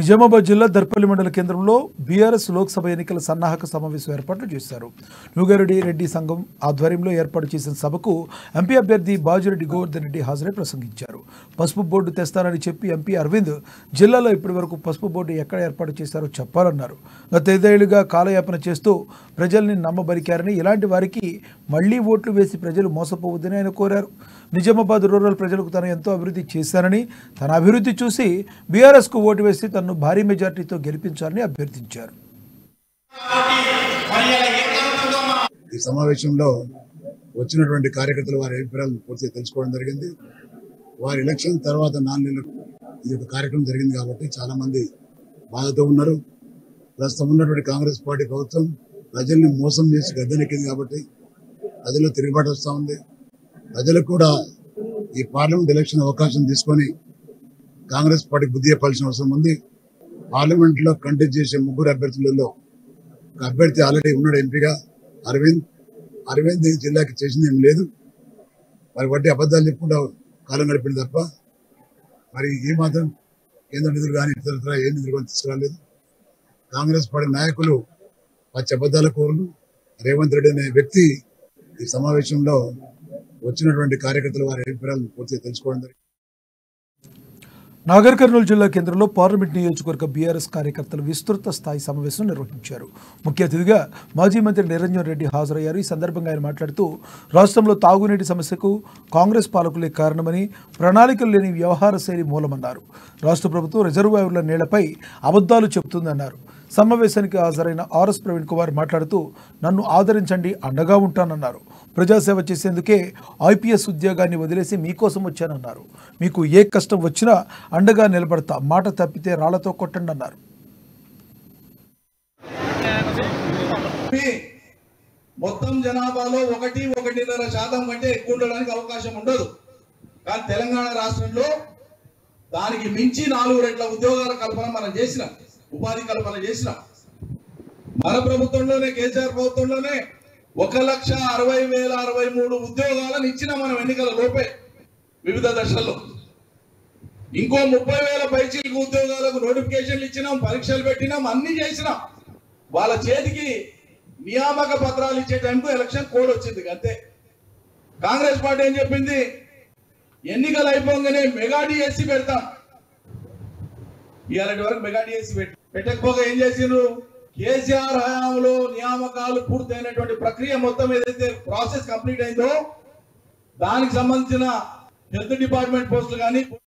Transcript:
నిజామాబాద్ జిల్లా దర్పల్లి మండల కేంద్రంలో బీఆర్ఎస్ లోక్సభ ఎన్నికల సన్నాహక సమావేశం ఏర్పాట్లు చేశారు న్యూగారెడ్డి రెడ్డి సంఘం ఆధ్వర్యంలో ఏర్పాటు చేసిన సభకు ఎంపీ అభ్యర్థి బాజిరెడ్డి గోవర్ధన్ రెడ్డి హాజరై ప్రసంగించారు పసుపు బోర్డు తెస్తానని చెప్పి ఎంపీ అరవింద్ జిల్లాలో ఇప్పటి వరకు పసుపు బోర్డు ఎక్కడ ఏర్పాటు చేశారో చెప్పాలన్నారు గత ఐదేళ్లుగా కాలయాపన చేస్తూ ప్రజల్ని నమ్మబలికారని ఇలాంటి వారికి మళ్లీ ఓట్లు వేసి ప్రజలు మోసపోవద్దని ఆయన కోరారు నిజామాబాద్ రూరల్ ప్రజలకు తాను ఎంతో అభివృద్ధి చేశానని తన అభివృద్ధి చూసి బీఆర్ఎస్కు ఓటు వేసి తనను భారీ మెజార్టీతో గెలిపించాలని అభ్యర్థించారు ఈ సమావేశంలో వచ్చినటువంటి కార్యకర్తలు వారి అభిప్రాయాలు పూర్తిగా తెలుసుకోవడం జరిగింది వారి ఎలక్షన్ తర్వాత నాలుగు నెలలకు ఈ యొక్క కార్యక్రమం జరిగింది కాబట్టి చాలా మంది బాధతో ఉన్నారు ప్రస్తుతం ఉన్నటువంటి కాంగ్రెస్ పార్టీ ప్రభుత్వం ప్రజల్ని మోసం చేసి గద్దెనెక్కింది కాబట్టి ప్రజల్లో తిరుగుబాటు వస్తూ ఉంది ప్రజలకు కూడా ఈ పార్లమెంట్ ఎలక్షన్ అవకాశం తీసుకొని కాంగ్రెస్ పార్టీ బుద్ధి చెప్పాల్సిన అవసరం ఉంది పార్లమెంట్ లో కంటెస్ట్ చేసే ముగ్గురు అభ్యర్థులలో ఒక అభ్యర్థి ఆల్రెడీ ఉన్నాడు ఎంపీగా అరవింద్ అరవింద్ ఈ జిల్లాకి చేసింది ఏం లేదు మరి వడ్డీ అబద్ధాలు చెప్పుకుంటూ కాలం గడిపింది తప్ప మరి ఏ మాత్రం కేంద్ర నిధులు కానీ ఇతర ఏ నిధులు కానీ తీసుకురాలేదు కాంగ్రెస్ పార్టీ నాయకులు పచ్చి అబద్ధాల కోరులు రేవంత్ రెడ్డి అనే వ్యక్తి ఈ సమావేశంలో వచ్చినటువంటి కార్యకర్తలు వారి అభిప్రాయాలు పూర్తిగా తెలుసుకోవడం జరిగింది నాగర్ కర్నూలు జిల్లా కేంద్రంలో పార్లమెంట్ నియోజకవర్గ బీఆర్ఎస్ కార్యకర్తల విస్తృత స్థాయి సమావేశం నిర్వహించారు ముఖ్య అతిథిగా మాజీ మంత్రి నిరంజన్ రెడ్డి హాజరయ్యారు ఈ సందర్భంగా ఆయన మాట్లాడుతూ రాష్ట్రంలో తాగునీటి సమస్యకు కాంగ్రెస్ పాలకులే కారణమని ప్రణాళికలు లేని వ్యవహార శైలి మూలమన్నారు రాష్ట్ర ప్రభుత్వం రిజర్వాయర్ల నీళ్లపై అబద్ధాలు చెబుతుందన్నారు సమావేశానికి హాజరైన ఆర్ఎస్ ప్రవీణ్ కుమార్ మాట్లాడుతూ నన్ను ఆదరించండి అండగా ఉంటానన్నారు ప్రజాసేవ చేసేందుకే ఐపీఎస్ ఉద్యోగాన్ని వదిలేసి మీకోసం వచ్చానన్నారు మీకు ఏ కష్టం వచ్చినా అండగా నిలబడతా మాట తప్పితే రాళ్లతో కొట్టండి అన్నారు చెప్పి మొత్తం జనాభాలో ఒకటి ఒకటిన్నర శాతం కంటే ఎక్కువ ఉండడానికి అవకాశం ఉండదు కానీ తెలంగాణ రాష్ట్రంలో దానికి మించి నాలుగు రెట్ల ఉద్యోగాల కల్పన మనం చేసినాం ఉపాధి కల్పన చేసినాం మన ప్రభుత్వంలోనే కేసీఆర్ ప్రభుత్వంలోనే ఒక లక్ష అరవై వేల అరవై మూడు ఉద్యోగాలను ఇచ్చినాం మనం ఎన్నికల లోపే వివిధ దశల్లో ఇంకో ముప్పై వేల పైచీలకు ఉద్యోగాలకు నోటిఫికేషన్లు ఇచ్చినాం పరీక్షలు పెట్టినాం అన్ని చేసినాం వాళ్ళ చేతికి నియామక పత్రాలు ఇచ్చే టైంకు ఎలక్షన్ కోడ్ వచ్చింది అంతే కాంగ్రెస్ పార్టీ ఏం చెప్పింది ఎన్నికలు అయిపోగానే మెగా డిఎస్సి పెడతాం ఇవాళ వరకు మెగా డిఎస్సి పెట్టి పెట్టకపోగా ఏం చేసిండ్రు కేసీఆర్ హయాంలో నియామకాలు పూర్తయినటువంటి ప్రక్రియ మొత్తం ఏదైతే ప్రాసెస్ కంప్లీట్ అయిందో దానికి సంబంధించిన హెల్త్ డిపార్ట్మెంట్ పోస్టులు కానీ